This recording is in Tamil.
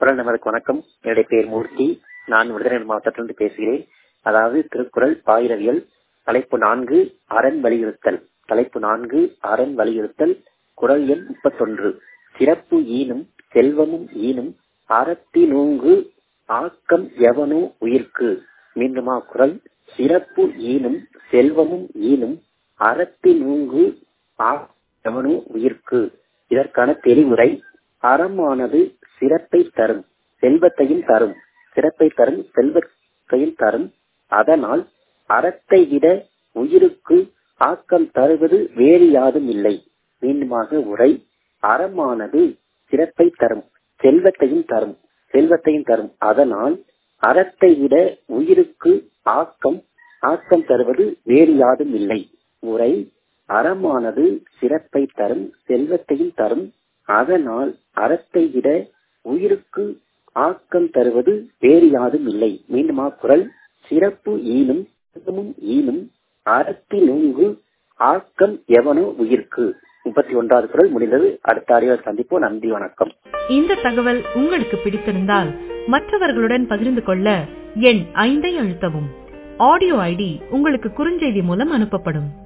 குரல் நபருக்கு வணக்கம் என்னுடைய பெயர் மூர்த்தி நான் விருதுநகர் மாவட்டத்திலிருந்து பேசுகிறேன் அதாவது திருக்குறள் பாயிரவியல் தலைப்பு நான்கு அரண் வலியுறுத்தல் தலைப்பு நான்கு அரண் வலியுறுத்தல் குரல் எண் முப்பத்தொன்று சிறப்பு ஈனும் செல்வமும் ஈனும் அறத்தினூங்கு ஆக்கம் எவனோ உயிர்க்கு மீண்டுமா குரல் சிறப்பு ஈனும் செல்வமும் ஈனும் அறத்தினூங்கு எவனோ உயிர்க்கு இதற்கான தெளிவுரை அறமானது சிறப்பை தரும் செல்வத்தையும் தரும் சிறப்பை தரும் செல்வத்தையும் தரும் அதனால் அறத்தை விட உயிருக்கு ஆக்கம் தருவது வேறு யாதும் இல்லை மீண்டுமாக உரை அறமானது சிறப்பை தரும் செல்வத்தையும் தரும் செல்வத்தையும் தரும் அதனால் அறத்தை விட உயிருக்கு ஆக்கம் ஆக்கம் தருவது வேறு யாதும் இல்லை உரை அறமானது சிறப்பை தரும் செல்வத்தையும் தரும் அதனால் அறத்தை விட உயிருக்கு ஆக்கம் தருவது வேறு யாதும் இல்லை மீண்டுமா குரல் சிறப்பு ஈனும் செல்வமும் ஈனும் அறத்தினூங்கு ஆக்கம் எவனோ உயிர்க்கு முப்பத்தி ஒன்றாவது குரல் முடிந்தது அடுத்த அறிவர் சந்திப்போம் நன்றி வணக்கம் இந்த தகவல் உங்களுக்கு பிடித்திருந்தால் மற்றவர்களுடன் பகிர்ந்து கொள்ள எண் ஐந்தை அழுத்தவும் ஆடியோ ஐடி உங்களுக்கு குறுஞ்செய்தி மூலம் அனுப்பப்படும்